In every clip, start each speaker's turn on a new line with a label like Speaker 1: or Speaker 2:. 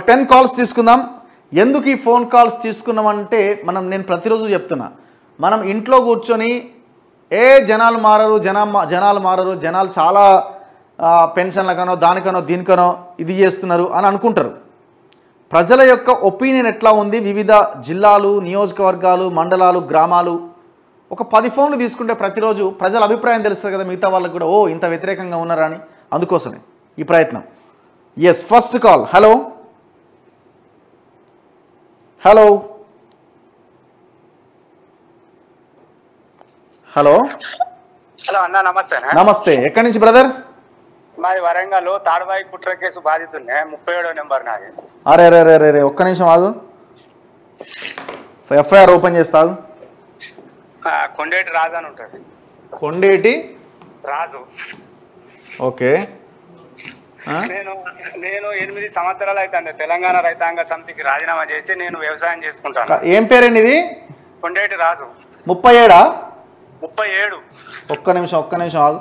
Speaker 1: Ten calls తీసుకుందాం ఎందుకు ఈ ఫోన్ కాల్స్ తీసుకున్నామంటే మనం నేను ప్రతిరోజు చెప్తున్నా మనం ఇంట్లో కూర్చొని ఏ జనాలు మారరు జనా జనాలు మారరు జనాలు చాలా ఆ, పెన్షన్లకనో దానికనో దీనికనో ఇది చేస్తున్నారు అని అనుకుంటారు ప్రజల యొక్క ఒపీనియన్ ఎట్లా ఉంది వివిధ జిల్లాలు నియోజకవర్గాలు మండలాలు గ్రామాలు ఒక పది ఫోన్లు తీసుకుంటే ప్రతిరోజు ప్రజల అభిప్రాయం తెలుస్తుంది కదా మిగతా వాళ్ళకి కూడా ఓ ఇంత వ్యతిరేకంగా ఉన్నారా అని అందుకోసమే ఈ ప్రయత్నం yes first call hello hello hello
Speaker 2: hello అన్న నమస్తే
Speaker 1: నమస్తే ఎక్కడి నుంచి బ్రదర్
Speaker 2: మాది వరంగల్ తాడబాయి కుట్ర కేసు బాధితున్నే ముప్పై ఏడో నెంబర్ నాది
Speaker 1: అరే అరే అరే అరే ఒక్క నిమిషం ఆగు ఎఫ్ఐఆర్ ఓపెన్ చేస్తాగు
Speaker 2: ఆ, కొండేటి రాజు అని ఉంటుంది
Speaker 1: కొండేటి
Speaker 2: రాజు
Speaker 1: ఓకే ఆ?
Speaker 2: నేను నేను ఎనిమిది సంవత్సరాలు అవుతుంది తెలంగాణ రైతాంగ సమితికి రాజీనామా చేసి నేను వ్యవసాయం చేసుకుంటాను
Speaker 1: క- ఏం పేరండి ఇది
Speaker 2: కొండేటి రాజు
Speaker 1: ముప్పై ఏడా
Speaker 2: ముప్పై ఏడు
Speaker 1: ఒక్క నిమిషం ఒక్క నిమిషం ఆగు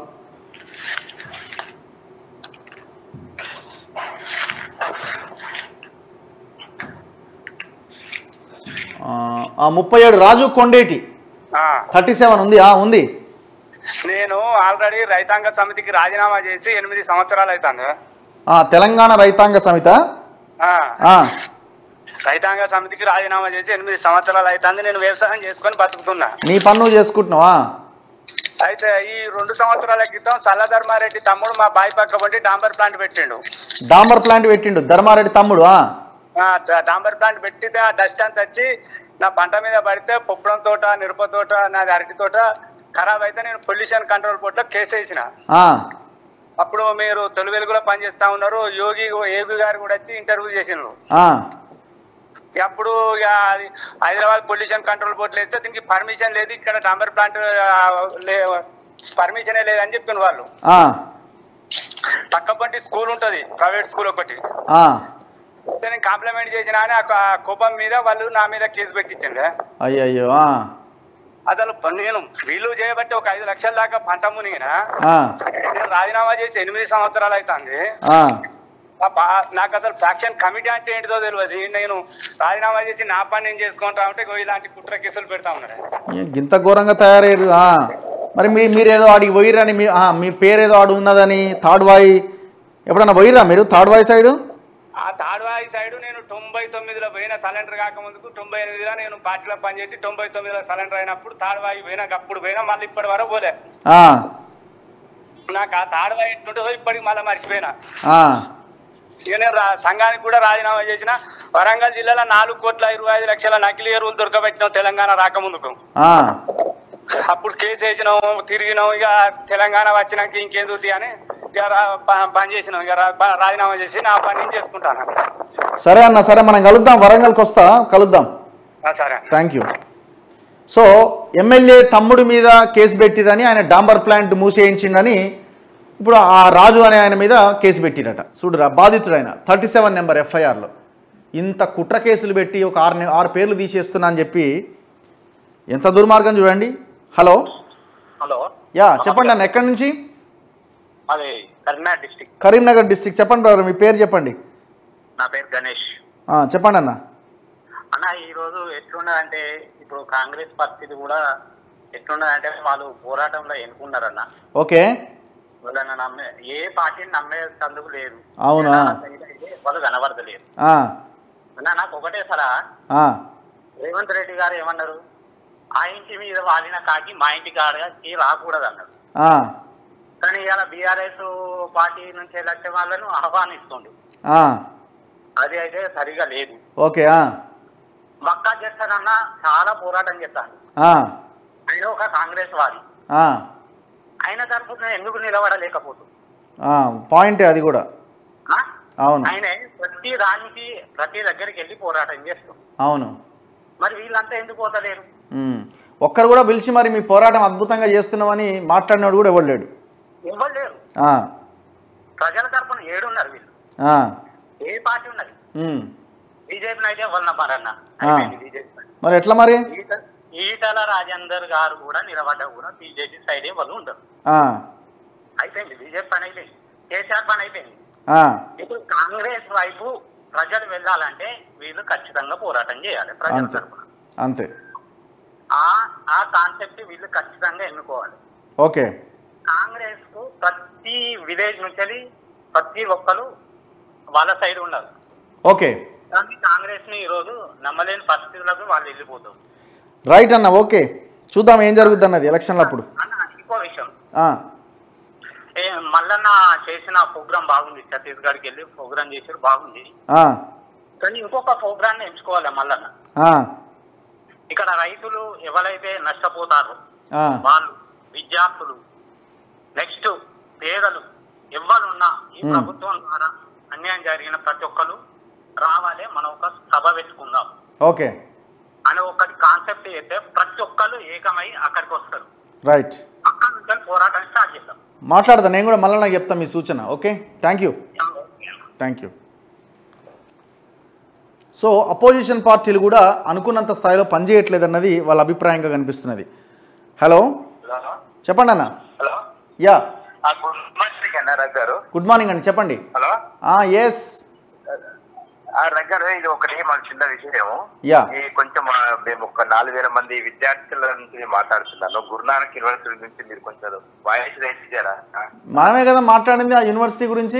Speaker 1: ఆ, ఆ, ముప్పై ఏడు రాజు కొండేటి
Speaker 2: ఆ,
Speaker 1: థర్టీ సెవెన్ ఉంది ఆ ఉంది
Speaker 2: నేను ఆల్రెడీ రైతాంగ సమితికి రాజీనామా చేసి ఎనిమిది సంవత్సరాలు అవుతుంది
Speaker 1: ఆ, తెలంగాణ రైతాంగ సమిత
Speaker 2: ఆ,
Speaker 1: ఆ,
Speaker 2: రైతాంగ సమితికి రాజీనామా చేసి ఎనిమిది సంవత్సరాలు అవుతుంది నేను వ్యవసాయం చేసుకొని బతుకుతున్నా
Speaker 1: నీ పన్ను చేసుకుంటున్నావా
Speaker 2: అయితే ఈ రెండు సంవత్సరాల క్రితం చల్లధర్మారెడ్డి తమ్ముడు మా బాయి పక్క వంటి డాంబర్ ప్లాంట్ పెట్టిండు
Speaker 1: డాంబర్ ప్లాంట్ పెట్టిండు ధర్మారెడ్డి తమ్ముడు ఆ,
Speaker 2: ఆ డ- డాంబర్ ప్లాంట్ పెట్టితే ఆ డస్ట్ అంతా వచ్చి నా పంట మీద పడితే పొప్పడం తోట మిరప తోట నాది అరటి తోట ఖరాబ్ అయితే నేను పొల్యూషన్ కంట్రోల్ బోర్డులో కేసు వేసిన
Speaker 1: ఆ,
Speaker 2: అప్పుడు మీరు తొలి వెలుగులో పనిచేస్తా ఉన్నారు యోగి ఏబి గారు కూడా వచ్చి ఇంటర్వ్యూ చేసిండ్రు
Speaker 1: ఆ,
Speaker 2: అప్పుడు ఇక అది హైదరాబాద్ పొల్యూషన్ కంట్రోల్ బోర్డులో వేస్తే దీనికి పర్మిషన్ లేదు ఇక్కడ డాంబర్ ప్లాంట్ పర్మిషనే లేదని చెప్పిన వాళ్ళు
Speaker 1: ఆ,
Speaker 2: పక్కపంటి స్కూల్ ఉంటది ప్రైవేట్ స్కూల్ ఒకటి
Speaker 1: ఆ.
Speaker 2: అయితే నేను కాంప్లిమెంట్ చేసిన అని ఆ క- కోపం మీద వాళ్ళు నా మీద కేసు పెట్టించండి
Speaker 1: అయ్యయ్యో ఆ,
Speaker 2: అసలు నేను వీళ్ళు చేయబట్టి ఒక ఐదు లక్షల దాకా పంట మునిగిన
Speaker 1: ఆ,
Speaker 2: నేను రాజీనామా చేసి ఎనిమిది సంవత్సరాలు అవుతుంది
Speaker 1: ఆ.
Speaker 2: ఆ పా- నాకు అసలు ఫ్యాక్షన్ కమిటీ అంటే ఏంటిదో తెలియదు నేను రాజీనామా చేసి నా పని నేను చేసుకుంటా ఉంటే ఇగో ఇలాంటి కుట్ర కేసులు పెడతా ఉన్నారు
Speaker 1: ఏ, గింత ఘోరంగా తయారయ్యారు ఆ. మరి మీ మీరేదో ఆడికి పోయిరని మీ ఆ, మీ పేరేదో ఆడు ఉన్నదని థర్డ్ వాయి ఎప్పుడన్నా పోయిరా మీరు థర్డ్ వాయి సైడు
Speaker 2: ఆ తాడ్వాయి సైడ్ నేను తొంభై తొమ్మిదిలో పోయిన సరెండర్ కాకముందుకు తొంభై ఎనిమిదిలో నేను పార్టీలో పనిచేసి తొంభై తొమ్మిదిలో సరెండర్ అయినప్పుడు తాడ్వాయి పోయినా అప్పుడు పోయినా మళ్ళీ ఇప్పటి వరకు పోలే
Speaker 1: ఆ,
Speaker 2: నాకు ఆ తాడ్వాయి ఎట్టుంటుందో ఇప్పటికి మళ్ళీ మర్చిపోయినా
Speaker 1: ఆ,
Speaker 2: ఇక నేను రా- సంఘానికి కూడా రాజీనామా చేసిన వరంగల్ జిల్లాలో నాలుగు కోట్ల ఇరవై ఐదు లక్షల నకిలీ ఎరువులు దొరకబెట్టినాం తెలంగాణ రాకముందుకు
Speaker 1: ఆ.
Speaker 2: అప్పుడు కేసు వేసినాం తిరిగినాం ఇక తెలంగాణ వచ్చినాక ఇంకెందుకు తీ అని ఇక రా- ప- పని చేసినాం ఇక రా- ప- రాజీనామా చేసి నా పని నేను చేసుకుంటాను
Speaker 1: సరే అన్న సరే మనం కలుద్దాం వరంగల్కి వస్తా కలుద్దాం
Speaker 2: ఆ, సరే
Speaker 1: థ్యాంక్ యూ సో ఎమ్మెల్యే తమ్ముడి మీద కేసు పెట్టిరని ఆయన డాంబర్ ప్లాంట్ మూసేయించిండని ఇప్పుడు ఆ రాజు అనే ఆయన మీద కేసు పెట్టిరట చూడురా బాధితుడు ఆయన థర్టీ సెవెన్ నెంబర్ ఎఫ్ఐఆర్లో ఇంత కుట్ర కేసులు పెట్టి ఒక ఆరు నె- ఆరు పేర్లు తీసేస్తున్నా అని చెప్పి ఎంత దుర్మార్గం చూడండి హలో
Speaker 2: హలో
Speaker 1: యా చెప్పండి అన్న ఎక్కడి నుంచి
Speaker 2: అది కరీంనగర్ డిస్టిక్
Speaker 1: కరీంనగర్ డిస్టిక్ చెప్పండి బ్రదర్ మీ పేరు చెప్పండి
Speaker 2: నా పేరు గణేష్
Speaker 1: ఆ, చెప్పండి అన్న
Speaker 2: అన్న ఈ రోజు ఎట్లున్నదంటే ఇప్పుడు కాంగ్రెస్ పరిస్థితి కూడా ఎట్లున్నదంటే వాళ్ళు పోరాటంలో ఎన్నుకున్నారన్న
Speaker 1: ఓకే
Speaker 2: వాళ్ళని నమ్మే ఏ పార్టీని నమ్మేందుకు లేదు
Speaker 1: అవునా?
Speaker 2: జనాల సైడ్ అయితే వాళ్ళు కనబడతలేదు
Speaker 1: ఆ,
Speaker 2: అన్న నాకు ఒకటే సరా
Speaker 1: ఆ,
Speaker 2: రేవంత్ రెడ్డి గారు ఏమన్నారు ఆ ఇంటి మీద వాలిన కాకి మా ఇంటి కాడకి రాకూడదు అన్నారు
Speaker 1: ఆ,
Speaker 2: కానీ ఇలా బీఆర్ఎస్ పార్టీ నుంచి ఎలక్ట్ వాళ్ళను ఆహ్వానిస్తుండు
Speaker 1: ఆ,
Speaker 2: అది అయితే సరిగా లేదు
Speaker 1: ఓకే ఆ,
Speaker 2: మక్కా చేస్తానన్న చాలా పోరాటం చేస్తాను
Speaker 1: ఆ,
Speaker 2: ఆయన ఒక కాంగ్రెస్ వాది
Speaker 1: ఆ,
Speaker 2: ఆయన తరఫున ఎందుకు నిలబడలేకపోతుంది
Speaker 1: ఆ, పాయింటే అది కూడా
Speaker 2: ఆ?
Speaker 1: అవును
Speaker 2: ఆయన ప్రతి దానికి ప్రతి దగ్గరికి వెళ్ళి పోరాటం చేస్తాం
Speaker 1: అవును
Speaker 2: మరి వీళ్ళంతా ఎందుకు పోతలేరు
Speaker 1: ఉమ్. ఒక్కరు కూడా పిలిచి మరి మీ పోరాటం అద్భుతంగా చేస్తున్నామని మాట్లాడినాడు కూడా ఎవరు లేడు
Speaker 2: ఇవ్వలేరు
Speaker 1: ఆ,
Speaker 2: ప్రజల తరఫున ఏడున్నారు వీళ్ళు
Speaker 1: ఆ,
Speaker 2: ఏ పార్టీ ఉన్నది
Speaker 1: ఉమ్.
Speaker 2: బీజేపీని అయితే వాళ్ళ మరన్న
Speaker 1: ఆ.
Speaker 2: బీజేపీ
Speaker 1: మరి ఎట్లా మరి
Speaker 2: ఈట- ఈటల రాజేందర్ గారు కూడా నిలబడ్డ కూడా బీజేపీ సైడే వాళ్ళు ఉంటారు
Speaker 1: ఆ,
Speaker 2: అయిపోయింది బీజేపీ పని అయిపోయింది కేసీఆర్ పని అయిపోయింది
Speaker 1: ఆ,
Speaker 2: ఇప్పుడు కాంగ్రెస్ వైపు
Speaker 3: ప్రజలు వెళ్ళాలంటే వీళ్ళు ఖచ్చితంగా పోరాటం చేయాలి ప్రజల
Speaker 1: అంతే
Speaker 3: తరపున
Speaker 1: అంతే
Speaker 3: ఆ ఆ కాన్సెప్ట్ వీళ్ళు ఖచ్చితంగా ఎన్నుకోవాలి
Speaker 1: ఓకే
Speaker 3: కాంగ్రెస్ కు ప్రతి విలేజ్ నుంచి ప్రతి ఒక్కరు వాళ్ళ సైడ్ ఉన్నారు
Speaker 1: ఓకే
Speaker 3: కానీ కాంగ్రెస్ ని ఈరోజు నమ్మలేని పరిస్థితులకు వాళ్ళు వెళ్ళిపోతారు
Speaker 1: రైట్ అన్న ఓకే చూద్దాం ఏం జరుగుద్ది అన్నది ఎలక్షన్లు అప్పుడు
Speaker 3: అన్న ఇంకో విషయం
Speaker 1: ఆ,
Speaker 3: ఏ మల్లన్న చేసిన ప్రోగ్రామ్ బాగుంది ఛత్తీస్గఢ్కి వెళ్ళి ప్రోగ్రామ్ చేసారు బాగుంది
Speaker 1: ఆ,
Speaker 3: కానీ ఇంకొక ప్రోగ్రామ్ ని ఎంచుకోవాలి మల్లన్న
Speaker 1: ఆ,
Speaker 3: ఇక్కడ రైతులు ఎవరైతే నష్టపోతారో
Speaker 1: ఆ,
Speaker 3: వాళ్ళు విద్యార్థులు నెక్స్ట్ పేదలు ఎవరున్నా ఈ
Speaker 1: Hmm.
Speaker 3: ప్రభుత్వం ద్వారా అన్యాయం జరిగిన ప్రతి ఒక్కరు రావాలి మనం ఒక సభ పెట్టుకుందాం
Speaker 1: ఓకే
Speaker 3: అనే ఒకటి కాన్సెప్ట్ అయితే ప్రతి ఒక్కరు ఏకమై అక్కడికి వస్తారు
Speaker 1: రైట్
Speaker 3: అక్కడ నుంచి పోరాటం స్టార్ట్ చేద్దాం
Speaker 1: మాట్లాడదా నేను కూడా మళ్ళీ నాకు చెప్తాను మీ సూచన okay thank you thank you so opposition పార్టీలు కూడా అనుకున్నంత స్థాయిలో పనిచేయట్లేదన్నది వాళ్ళ అభిప్రాయంగా కనిపిస్తున్నది హలో
Speaker 2: హలో
Speaker 1: చెప్పండి అన్న
Speaker 2: హలో
Speaker 1: యా
Speaker 2: గుడ్ మార్నింగ్ అన్న రఘు గారు
Speaker 1: గుడ్ మార్నింగ్ అండి చెప్పండి
Speaker 2: హలో
Speaker 1: ఎస్
Speaker 2: ఆ రఘు గారు ఇది ఒకటి మాకు చిన్న విషయం
Speaker 1: యా
Speaker 2: ఈ కొంచెం ఆ, మేము ఒక నాలుగు వేల మంది విద్యార్థుల నుంచి మాట్లాడుతున్నాను గురునానక్ యూనివర్సిటీ నుంచి మీరు కొంచెం వాయిస్ రైస్ చేయారా
Speaker 1: మనమే కదా మాట్లాడింది ఆ యూనివర్సిటీ గురించి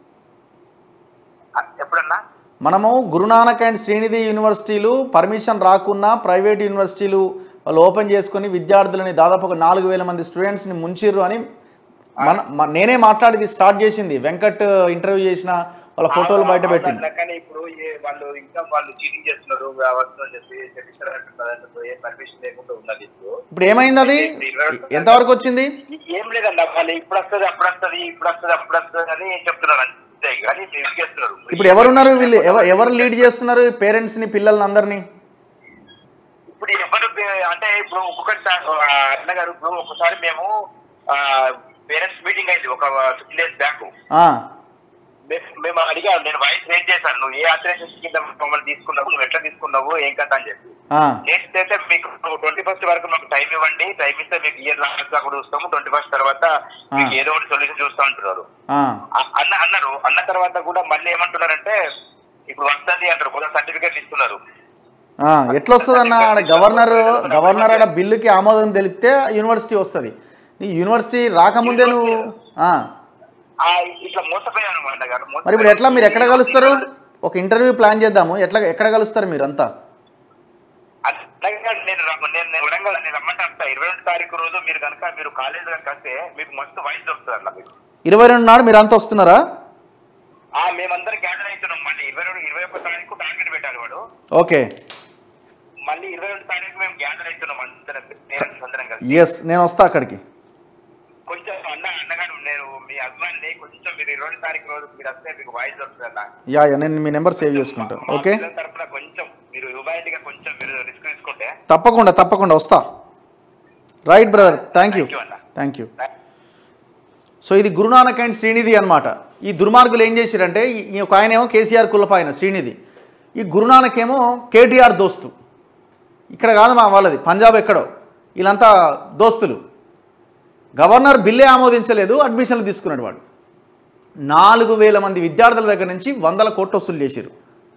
Speaker 2: ఎప్పుడన్నా
Speaker 1: మనము గురునానక్ అండ్ శ్రీనిధి యూనివర్సిటీలు పర్మిషన్ రాకున్నా ప్రైవేట్ యూనివర్సిటీలు వాళ్ళు ఓపెన్ చేసుకొని విద్యార్థులని దాదాపు ఒక నాలుగు వేల మంది స్టూడెంట్స్ని ముంచిర్రు అని మన మ- నేనే మాట్లాడి స్టార్ట్ చేసింది వెంకట్ ఇంటర్వ్యూ చేసిన వాళ్ళ ఫోటోలు బయట పెట్టింది
Speaker 2: అవునా, కానీ ఇప్పుడు ఏ- వాళ్ళు ఇంకా వాళ్ళు చీటింగ్ చేస్తున్నారు అవసరం అని చెప్పి చెప్పిస్తారు అంటున్నారు ఏ పర్మిషన్ లేకుండా ఉన్నది ఇప్పుడు
Speaker 1: ఇప్పుడు ఏమైంది అది ఎంతవరకు వచ్చింది
Speaker 2: ఏం లేదన్న వాళ్ళు ఇప్పుడు వస్తుంది అప్పుడు వస్తుంది ఇప్పుడు వస్తుంది అప్పుడు వస్తుంది అని చెప్తున్నారు అంతే కానీ రిస్క్ చేస్తున్నారు
Speaker 1: ఇప్పుడు ఎవరున్నారు వీళ్ళు ఎవ- ఎవరు లీడ్ చేస్తున్నారు పేరెంట్స్ని పిల్లల్ని అందరినీ
Speaker 2: ఇప్పుడు ఎవరు పే- అంటే ఇప్పుడు ఒక్కొక్కటి సార్ ఆ, అన్న గారు ఇప్పుడు ఒకసారి మేము పేరెంట్స్ మీటింగ్ అయింది ఒక ఫిఫ్టీ డేస్ బ్యాక్
Speaker 1: ఆ,
Speaker 2: మేము అడిగా నేను వాయిస్ రేట్ చేశాను నువ్వు ఏ ఆపరేషన్ కింద మమ్మల్ని తీసుకున్నావు నువ్వు ఎట్లా తీసుకున్నావు ఏం కథ అని చెప్పి
Speaker 1: ఆ,
Speaker 2: నెక్స్ట్ అయితే మీకు ట్వంటీ ఫస్ట్ వరకు మాకు టైం ఇవ్వండి టైం ఇస్తే మీకు ఇయర్ లాస్ట్ దాకా కూడా చూస్తాము ట్వంటీ ఫస్ట్ తర్వాత మీకు ఏదో ఒకటి సొల్యూషన్ చూస్తా అంటున్నారు
Speaker 1: ఆ,
Speaker 2: అ- అన్న అన్నారు అన్న తర్వాత కూడా మళ్ళీ ఏమంటున్నారంటే ఇప్పుడు వస్తుంది అంటారు కొంత సర్టిఫికేట్ ఇస్తున్నారు
Speaker 1: ఆ, ఎట్లా వస్తుంది అన్న ఆడ గవర్నర్ గవర్నర్ ఆడ బిల్లుకి ఆమోదం తెలిపితే యూనివర్సిటీ వస్తుంది నీ యూనివర్సిటీ రాకముందే నువ్వు ఆ,
Speaker 2: ఆ, ఇట్లా మోసపోయాను అన్న గారు మోసపోయాను.
Speaker 1: మరి ఇప్పుడు ఎట్లా మీరు ఎక్కడ కలుస్తారు ఒక ఇంటర్వ్యూ ప్లాన్ చేద్దాము ఎట్లా ఎక్కడ కలుస్తారు మీరు అంతా
Speaker 2: అట్లాగే నేను రమ్మ- నేను నేను వరంగల్ నేను రమ్మంటే అంట ఇరవై రెండు తారీఖు రోజు మీరు కనుక మీరు కాలేజ్ కనుక వస్తే మీకు మస్తు వాయిస్ దొరుకుతుంది అన్న మీకు
Speaker 1: ఇరవై రెండు నాడు మీరు అంతా వస్తున్నారా
Speaker 2: ఆ మేమందరం గ్యాదర్ అవుతున్నాం మళ్ళీ ఇరవై రెండు ఇరవై ఒక్క తారీఖు టార్గెట్ పెట్టాలి వాడు
Speaker 1: ఓకే
Speaker 2: మళ్ళీ ఇరవై రెండు తారీఖు మేము గ్యాదర్ అవుతున్నాం అందరం పేరెంట్స్ అందరం కలిసి
Speaker 1: ఎస్ నేను వస్తా అక్కడికి
Speaker 2: కొంచెం అన్న అన్నగారు నేను మీ హస్బెండ్ కొంచెం మీరు ఇరవై రెండు తారీఖు రోజు మీరు వస్తే మీకు వాయిస్ దొరుకుతుంది అన్న
Speaker 1: యా యా నేను మీ నెంబర్ సేవ్ చేసుకుంటా
Speaker 2: మా
Speaker 1: ఓకే
Speaker 2: పిల్లల తరపున కొంచెం మీరు యువైట్గా కొంచెం మీరు రిస్క్ తీసుకుంటే
Speaker 1: తప్పకుండా తప్పకుండా వస్తా right brother thank you
Speaker 2: Thank you అన్న.
Speaker 1: థ్యాంక్ యూ సో ఇది గురునానక్ అండ్ శ్రీనిధి అనమాట ఈ దుర్మార్గులు ఏం చేశారంటే ఈ- ఈ ఒక ఆయన ఏమో కేసీఆర్ కులప ఆయన శ్రీనిధి ఈ గురునానక్ ఏమో కేటీఆర్ దోస్తు ఇక్కడ కాదు మా వాళ్ళది పంజాబ్ ఎక్కడో వీళ్ళంతా దోస్తులు గవర్నర్ బిల్లే ఆమోదించలేదు అడ్మిషన్లు తీసుకున్నాడు వాడు నాలుగు వేల మంది విద్యార్థుల దగ్గర నుంచి వందల కోట్లు వసూలు చేశారు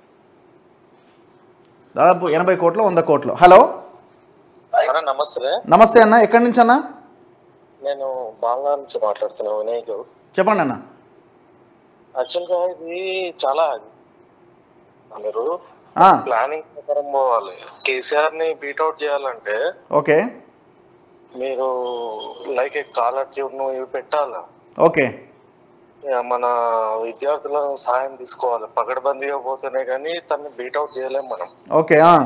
Speaker 1: దాదాపు ఎనభై కోట్లు వంద కోట్లు హలో
Speaker 4: అన్న నమస్తే
Speaker 1: నమస్తే అన్న ఎక్కడి నుంచి అన్న
Speaker 4: నేను బాంగ్లా నుంచి మాట్లాడుతున్నా వినాయక్
Speaker 1: చెప్పండి అన్న
Speaker 4: యాక్చువల్గా ఇది చాలా మీరు
Speaker 1: ఆ,
Speaker 4: ప్లానింగ్ ప్రకారం పోవాలి కేసీఆర్ ని బీట్అవుట్ చేయాలంటే
Speaker 1: ఓకే
Speaker 4: మీరు లైక్ కాలర్ ట్యూన్ ఇవి పెట్టాలా
Speaker 1: ఓకే
Speaker 4: ఇక మన విద్యార్థులను సాయం తీసుకోవాలి పగడబందీగా పోతేనే కానీ తన్ని బీట్అవుట్ చేయలేం మనం
Speaker 1: ఓకే ఆ,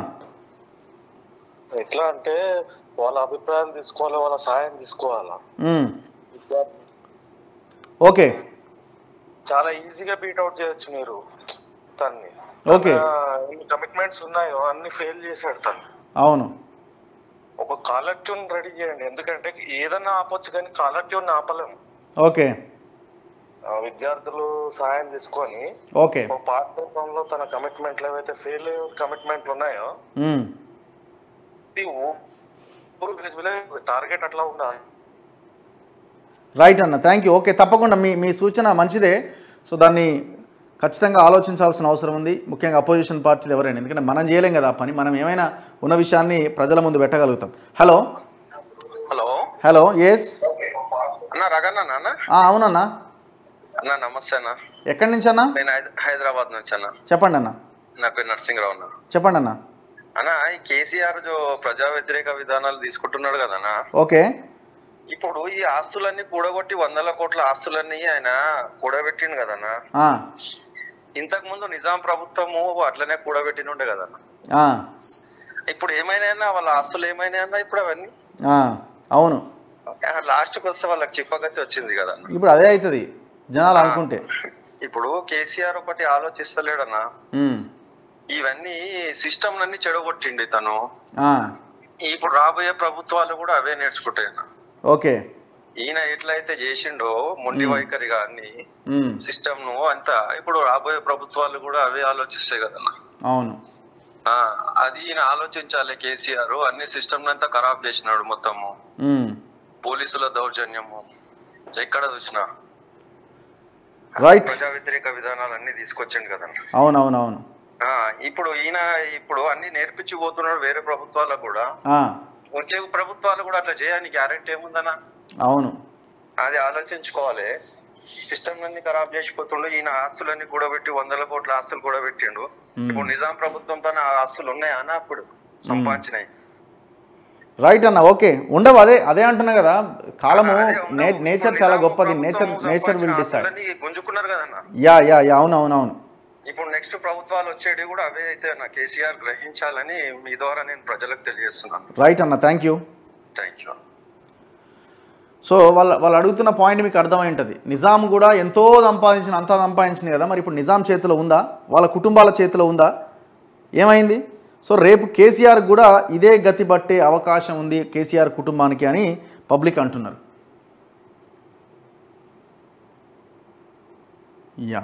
Speaker 4: ఎట్లా అంటే వాళ్ళ అభిప్రాయాలు తీసుకోవాలి వాళ్ళ సాయం తీసుకోవాలా
Speaker 1: ఉమ్,
Speaker 4: విద్యార్థి
Speaker 1: ఓకే
Speaker 4: చాలా ఈజీగా బీట్అవుట్ చేయొచ్చు మీరు తన్ని
Speaker 1: Okay.
Speaker 4: తన ఎన్ని కమిట్మెంట్స్ ఉన్నాయో అన్ని ఫెయిల్ చేశాడు తను
Speaker 1: అవును
Speaker 4: ఒక కాలర్ ట్యూన్ రెడీ చేయండి ఎందుకంటే ఏదన్నా ఆపొచ్చు కానీ కాలర్ ట్యూన్ ఆపలేము
Speaker 1: ఓకే
Speaker 4: ఆ విద్యార్థులు సాయం తీసుకొని
Speaker 1: ఓకే
Speaker 4: ఒక పార్ట్ రూపంలో తన కమిట్మెంట్లు ఏవైతే ఫెయిల్ కమిట్మెంట్లు ఉన్నాయో
Speaker 1: ఉమ్,
Speaker 4: ఇది టార్గెట్ అట్లా ఉండాలి
Speaker 1: రైట్ అన్న థ్యాంక్ యూ ఓకే తప్పకుండా మీ మీ సూచన మంచిదే సో దాన్ని ఖచ్చితంగా ఆలోచించాల్సిన అవసరం ఉంది ముఖ్యంగా అపోజిషన్ పార్టీలు ఎవరైనా ఎందుకంటే మనం చేయలేం కదా ఆ పని మనం ఏమైనా ఉన్న విషయాన్ని ప్రజల ముందు పెట్టగలుగుతాం హలో
Speaker 4: హలో
Speaker 1: హలో ఎస్
Speaker 4: అన్న రగన్న అన్న
Speaker 1: అవునన్నా
Speaker 4: అన్న నమస్తే అన్న
Speaker 1: ఎక్కడి నుంచి అన్నా
Speaker 4: నేను హైద- హైదరాబాద్ నుంచి అన్న
Speaker 1: చెప్పండి అన్న
Speaker 4: నా పేరు నరసింహరావు అన్న
Speaker 1: చెప్పండి అన్న
Speaker 4: అన్న ఈ కేసీఆర్ జో ప్రజా వ్యతిరేక విధానాలు తీసుకుంటున్నాడు కదన్నా
Speaker 1: ఓకే
Speaker 4: ఇప్పుడు ఈ ఆస్తులన్నీ కూడగొట్టి వందల కోట్ల ఆస్తులన్నీ ఆయన కూడబెట్టిండు కదన్నా
Speaker 1: ఆ,
Speaker 4: ఇంతకు ముందు నిజాం ప్రభుత్వము అట్లనే కూడబెట్టినుండే కదన్న
Speaker 1: ఆ,
Speaker 4: ఇప్పుడు ఏమైనా వాళ్ళ ఆస్తులు ఏమైనా ఇప్పుడు అవన్నీ
Speaker 1: ఆ, అవును
Speaker 4: లాస్ట్కి వస్తే వాళ్ళకి చిప్పగతి వచ్చింది కదన్న
Speaker 1: ఇప్పుడు అదే అవుతుంది జనాలు అనుకుంటే
Speaker 4: ఇప్పుడు కేసీఆర్ ఒకటి ఆలోచిస్తలేడన్నా
Speaker 1: ఉమ్,
Speaker 4: ఇవన్నీ సిస్టమ్ అన్ని చెడగొట్టిండి తను
Speaker 1: ఆ,
Speaker 4: ఇప్పుడు రాబోయే ప్రభుత్వాలు కూడా అవే నేర్చుకుంటాయి అన్న.
Speaker 1: ఓకే
Speaker 4: ఈయన ఎట్లయితే చేసిండో మొండి వైఖరిగా అన్ని
Speaker 1: ఉమ్,
Speaker 4: సిస్టమ్ ను అంతా ఇప్పుడు రాబోయే ప్రభుత్వాలు కూడా అవే ఆలోచిస్తాయి కదన్న
Speaker 1: అవును
Speaker 4: ఆ, అది ఈయన ఆలోచించాలి కేసీఆర్ అన్ని సిస్టమ్ అంతా ఖరాబ్ చేసినాడు మొత్తము
Speaker 1: ఉమ్,
Speaker 4: పోలీసుల దౌర్జన్యము ఎక్కడ చూసినా
Speaker 1: రైట్
Speaker 4: ప్రజా వ్యతిరేక విధానాలు అన్ని తీసుకొచ్చిండు కదన్న
Speaker 1: అవును అవును అవును
Speaker 4: ఆ, ఇప్పుడు ఈయన ఇప్పుడు అన్ని నేర్పించి పోతున్నాడు వేరే ప్రభుత్వాలకు కూడా
Speaker 1: ఆ,
Speaker 4: వచ్చే ప్రభుత్వాలు కూడా అట్లా చేయడానికి గ్యారెంటీ ఏముందన్నా
Speaker 1: అవును
Speaker 4: అది ఆలోచించుకోవాలి సిస్టమ్ అన్ని ఖరాబ్ చేసిపోతుండు ఈయన ఆస్తులన్నీ కూడబెట్టి వందల కోట్ల ఆస్తులు కూడబెట్టిండు ఇప్పుడు నిజాం ప్రభుత్వం తన ఆస్తులు ఉన్నాయా అన్న అప్పుడు సంపాదించినాయి
Speaker 1: రైట్ అన్న ఓకే ఉండవు అదే అదే అంటున్నా కదా కాలము
Speaker 4: అదే ఉండవు.
Speaker 1: నే- నేచర్
Speaker 4: ఇప్పుడు
Speaker 1: చాలా
Speaker 4: నిజాం
Speaker 1: గొప్పది
Speaker 4: ప్రభుత్వం
Speaker 1: నేచర్ నేచర్ విల్
Speaker 4: సంపాదించిన
Speaker 1: డిసైడ్
Speaker 4: ఆస్తులన్నీ గుంజుకున్నారు కదన్న
Speaker 1: యా యా యా అవును అవును అవును
Speaker 4: ఇప్పుడు నెక్స్ట్ ప్రభుత్వాలు వచ్చేది కూడా అవే అయితే నా కేసీఆర్ గ్రహించాలని మీ ద్వారా నేను ప్రజలకు తెలియజేస్తున్నాను
Speaker 1: రైట్ అన్న thank you
Speaker 4: thank you
Speaker 1: so వాళ్ళ వాళ్ళు అడుగుతున్న పాయింట్ మీకు అర్థమై ఉంటుంది నిజాం కూడా ఎంతో సంపాదించిన అంతా సంపాదించింది కదా మరి ఇప్పుడు నిజాం చేతిలో ఉందా వాళ్ళ కుటుంబాల చేతిలో ఉందా ఏమైంది సో రేపు కేసీఆర్ కూడా ఇదే గతి పట్టే అవకాశం ఉంది కేసీఆర్ కుటుంబానికి అని పబ్లిక్ అంటున్నారు యా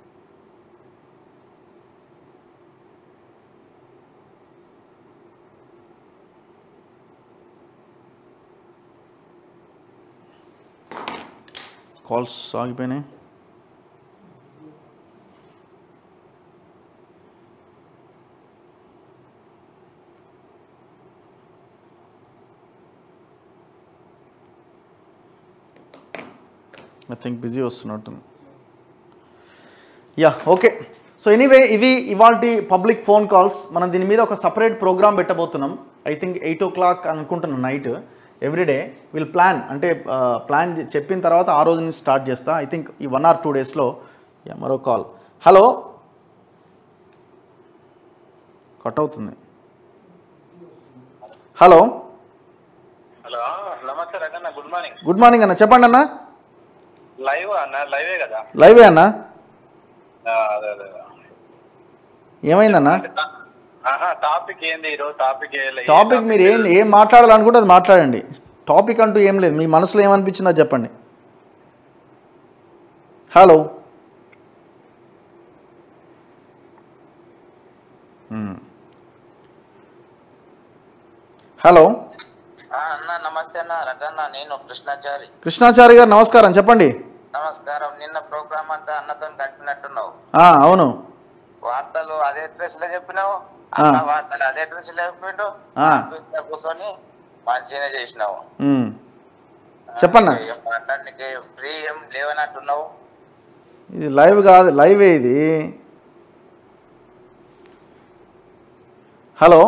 Speaker 1: కాల్స్ ఆగిపోయినాయి ఐ థింక్ బిజీ వస్తున్నట్టుంది యా ఓకే సో ఎనీవే ఇవి ఇవాళ పబ్లిక్ ఫోన్ కాల్స్ మనం దీని మీద ఒక సపరేట్ ప్రోగ్రామ్ పెట్టబోతున్నాం I think eight o'clock అనుకుంటున్నాను నైట్ ఎవ్రీడే విల్ ప్లాన్ అంటే ప్లాన్ చెప్పిన తర్వాత ఆ రోజు నుంచి స్టార్ట్ చేస్తా ఐ థింక్ ఈ వన్ ఆర్ టూ డేస్లో యా మరో కాల్ హలో కట్ అవుతుంది హలో
Speaker 3: హలో నమస్తే రకన్న గుడ్ మార్నింగ్
Speaker 1: గుడ్ మార్నింగ్ అన్న చెప్పండి అన్న
Speaker 3: లైవ్ అన్న లైవే కదా
Speaker 1: లైవే అన్న
Speaker 3: ఆ, అదే అదే
Speaker 1: ఏమైందన్నా
Speaker 3: ఆహా టాపిక్ ఏంది ఈరోజు టాపిక్
Speaker 1: టాపిక్ మీరు ఏం ఏం మాట్లాడాలనుకుంటే అది మాట్లాడండి టాపిక్ అంటూ ఏం లేదు మీ మనసులో ఏమనిపించిందో అది చెప్పండి హలో మ్మ్. హలో
Speaker 5: ఆ, అన్న నమస్తే అన్న రకన్న నేను కృష్ణాచారి
Speaker 1: కృష్ణాచారి గారు నమస్కారం చెప్పండి
Speaker 5: నమస్కారం నిన్న ప్రోగ్రామ్ అంతా అన్నతో కలిపినట్టున్నావు
Speaker 1: ఆ, అవును
Speaker 5: వార్తలు అదే డ్రెస్ లో చెప్పినావు
Speaker 1: ఆ.
Speaker 5: అన్న వార్తలు అదే డ్రెస్ లో చెప్పిండు
Speaker 1: ఆ.
Speaker 5: ఆఫీస్లో కూర్చొని మంచిగానే చేసినావు
Speaker 1: మ్మ్. చెప్పన్నా
Speaker 5: ఏం మాట్లాడడానికి ఫ్రీ ఏం లేవనట్టున్నావు
Speaker 1: ఇది లైవ్ కాదు లైవే ఇది హలో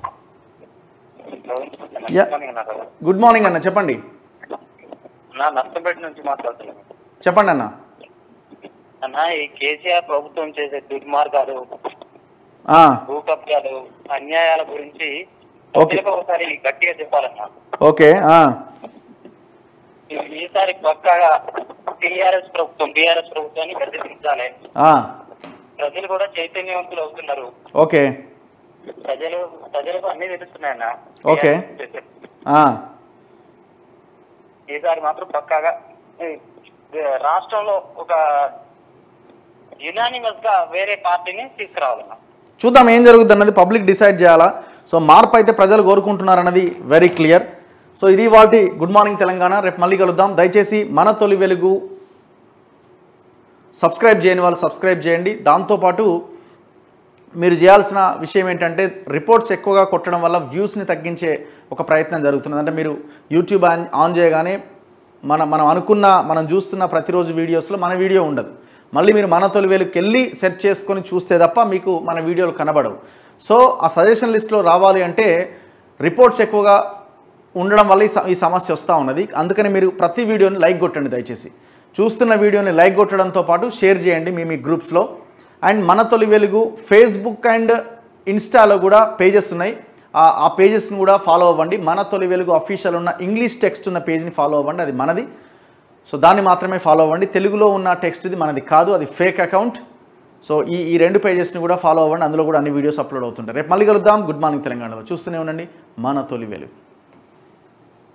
Speaker 1: యా. గుడ్ మార్నింగ్ అన్న చెప్పండి
Speaker 3: నా నష్టపేట నుంచి మాట్లాడుతున్నాను
Speaker 1: చెప్పండి అన్న
Speaker 3: అన్న ఈ కేసీఆర్ ప్రభుత్వం చేసే దుర్మార్గాలు
Speaker 1: ఆ,
Speaker 3: భూ కబ్జాలు అన్యాయాల గురించి
Speaker 1: ఓకే.
Speaker 3: ప్రజలకు ఒకసారి గట్టిగా చెప్పాలన్నా
Speaker 1: ఓకే ఆ,
Speaker 3: ఈ- ఈసారి పక్కాగా టీఆర్ఎస్ ప్రభుత్వం టీఆర్ఎస్ ప్రభుత్వాన్ని గద్దెదించాలి
Speaker 1: ఆ,
Speaker 3: ప్రజలు కూడా చైతన్యవంతులు అవుతున్నారు
Speaker 1: ఓకే
Speaker 3: ప్రజలు ప్రజలకు అన్ని తెలుస్తున్నాయన్న
Speaker 1: ఓకే. ఆ,
Speaker 3: ఈసారి మాత్రం పక్కాగా ఈ, ఈ రాష్ట్రంలో ఒక యునానిమస్ గా వేరే పార్టీని తీసుకురావాలన్న
Speaker 1: చూద్దాం ఏం జరుగుతుంది అన్నది పబ్లిక్ డిసైడ్ చేయాలా సో మార్పు అయితే ప్రజలు కోరుకుంటున్నారు అన్నది వెరీ క్లియర్ సో ఇది వాటి గుడ్ మార్నింగ్ తెలంగాణ రేపు మళ్ళీ కలుద్దాం దయచేసి మన తొలి వెలుగు సబ్స్క్రైబ్ చేయని వాళ్ళు సబ్స్క్రైబ్ చేయండి దాంతోపాటు మీరు చేయాల్సిన విషయం ఏంటంటే రిపోర్ట్స్ ఎక్కువగా కొట్టడం వల్ల వ్యూస్ని తగ్గించే ఒక ప్రయత్నం జరుగుతుంది అంటే మీరు యూట్యూబ్ ఆన్ ఆన్ చేయగానే మన మనం అనుకున్న మనం చూస్తున్న ప్రతిరోజు వీడియోస్లో మన వీడియో ఉండదు మళ్ళీ మీరు మన తొలివేలుకి వెళ్ళి సెట్ చేసుకొని చూస్తే తప్ప మీకు మన వీడియోలు కనబడవు సో ఆ సజెషన్ లిస్ట్లో రావాలి అంటే రిపోర్ట్స్ ఎక్కువగా ఉండడం వల్ల ఈ స- ఈ సమస్య వస్తూ ఉన్నది అందుకని మీరు ప్రతి వీడియోని లైక్ కొట్టండి దయచేసి చూస్తున్న వీడియోని లైక్ కొట్టడంతో పాటు షేర్ చేయండి మీ మీ గ్రూప్స్లో అండ్ మన తొలి వెలుగు ఫేస్బుక్ అండ్ ఇన్స్టాలో కూడా పేజెస్ ఉన్నాయి ఆ- ఆ పేజెస్ని కూడా ఫాలో అవ్వండి మన తొలి వెలుగు అఫీషియల్ ఉన్న ఇంగ్లీష్ టెక్స్ట్ ఉన్న పేజ్ని ఫాలో అవ్వండి అది మనది సో దాన్ని మాత్రమే ఫాలో అవ్వండి తెలుగులో ఉన్న టెక్స్ట్ ఇది మనది కాదు అది ఫేక్ అకౌంట్ సో ఈ ఈ రెండు పేజెస్ని కూడా ఫాలో అవ్వండి అందులో కూడా అన్ని వీడియోస్ అప్లోడ్ అవుతుంటాయి రేపు మళ్ళీ కలుద్దాం గుడ్ మార్నింగ్ తెలంగాణలో చూస్తూనే ఉండండి మన తొలి వెలుగు